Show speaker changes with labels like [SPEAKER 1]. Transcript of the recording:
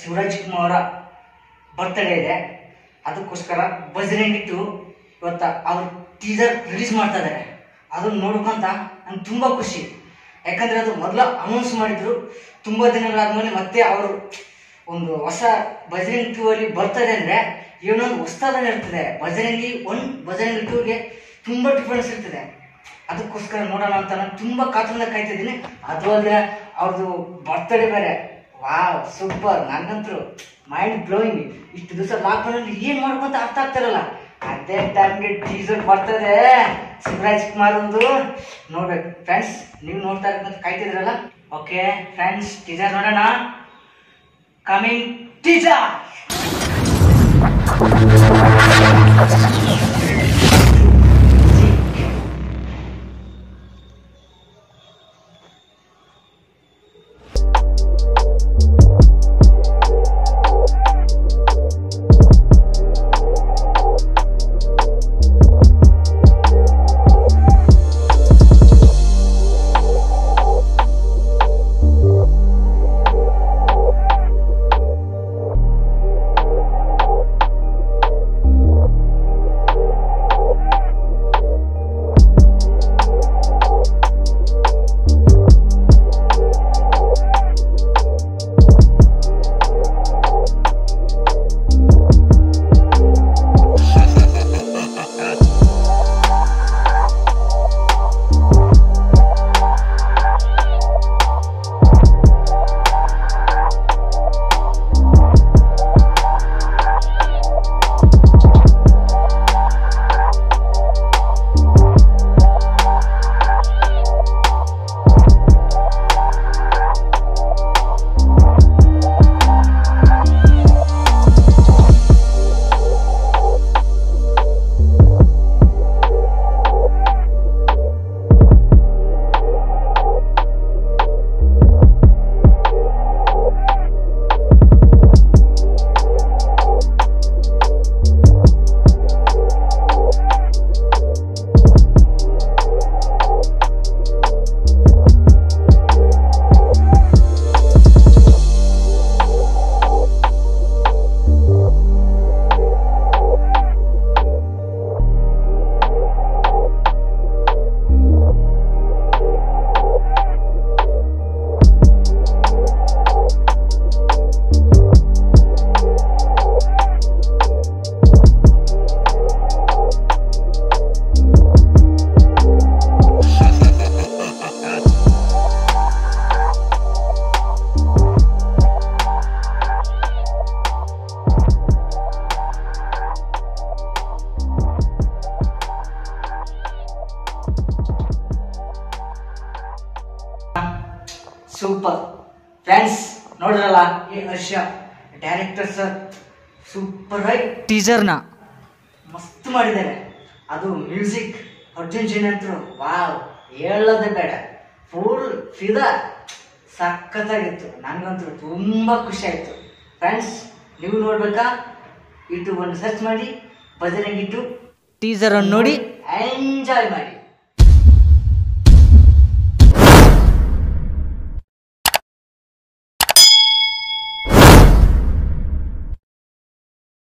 [SPEAKER 1] ಶಿವರಾಜ್ ಕುಮಾರ್ ಅವರ ಬರ್ತ್ಡೇ ಇದೆ ಅದಕ್ಕೋಸ್ಕರ ಬಜರಂಗಿಟ್ಟು ಇವತ್ತ ಅವ್ರ ಟೀಸರ್ ರಿಲೀಸ್ ಮಾಡ್ತಾ ಇದ್ದಾರೆ ಅದನ್ನ ನೋಡ್ಕೊಂತ ನಂಗೆ ತುಂಬ ಖುಷಿ ಯಾಕಂದ್ರೆ ಅದು ಮೊದಲು ಅನೌನ್ಸ್ ಮಾಡಿದ್ರು ತುಂಬ ದಿನಗಳಾದ್ಮೇಲೆ ಮತ್ತೆ ಅವರು ಒಂದು ಹೊಸ ಬಜರಂಗಿ ಟೂ ಅಲ್ಲಿ ಬರ್ತದೆ ಅಂದ್ರೆ ಏನೋ ಒಂದು ಹೊಸದನ್ನ ಇರ್ತದೆ ಬಜರಂಗಿ ಒನ್ ಬಜರಂಗಿ ಟೂಗೆ ತುಂಬ ಡಿಫ್ರೆನ್ಸ್ ಇರ್ತದೆ ಅದಕ್ಕೋಸ್ಕರ ನೋಡೋಣ ಅಂತ ನಾನು ತುಂಬ ಕಾತುರದಿಂದ ಕಾಯ್ತಿದ್ದೀನಿ ಅದು ಅಲ್ಲದೆ ಅವ್ರದ್ದು ಬರ್ತ್ಡೇ ಬೇರೆ ವಾವ್ ಸೂಪರ್ ನನಗಂತೂ ಮೈಂಡ್ ಬ್ಲೋಯಿಂಗ್ ಇಷ್ಟು ದಿವಸ ಲಾಕ್ಡೌನಲ್ಲಿ ಏನು ಮಾಡ್ಕೊಂತ ಅರ್ಥ ಆಗ್ತಿರಲ್ಲ ಅದೇ ಟೈಮ್ಗೆ ಟೀಸರ್ ಬರ್ತದೆ ಶಿವರಾಜ್ ಕುಮಾರ್ ಒಂದು ನೋಡ್ಬೇಕು ಫ್ರೆಂಡ್ಸ್ ನೀವು ನೋಡ್ತಾ ಇರೋದಂತ ಕಾಯ್ತಿದ್ರಲ್ಲ ಓಕೆ ಫ್ರೆಂಡ್ಸ್ ಟೀಸರ್ ನೋಡೋಣ ಕಮಿಂಗ್ ಟೀಸರ್ ಸೂಪರ್ ಫ್ರೆಂಡ್ಸ್ ನೋಡಿದ್ರಲ್ಲ ಈ ಹರ್ಷ ಡೈರೆಕ್ಟರ್ ಸರ್ ಸೂಪರ್ ಆಗಿ ಟೀಸರ್ನ ಮಸ್ತ್ ಮಾಡಿದ್ದಾರೆ ಅದು ಮ್ಯೂಸಿಕ್ ಅರ್ಜುನ್ ಜೈನ್ ಅಂತರು ವಾವ್ ಹೇಳೋದೇ ಬೇಡ ಫುಲ್ ಫಿದಾ ಸಖತ್ತಾಗಿತ್ತು ನನಗಂತೂ ತುಂಬ ಖುಷಿ ಆಯಿತು ಫ್ರೆಂಡ್ಸ್ ನೀವು ನೋಡ್ಬೇಕಾ ಯೂಟ್ಯೂಬ್ ಅನ್ನು ಸರ್ಚ್ ಮಾಡಿ ಬಜರಂಗಿಟ್ಟು ಟೀಸರ್ ಅನ್ನು ನೋಡಿ ಎಂಜಾಯ್ ಮಾಡಿ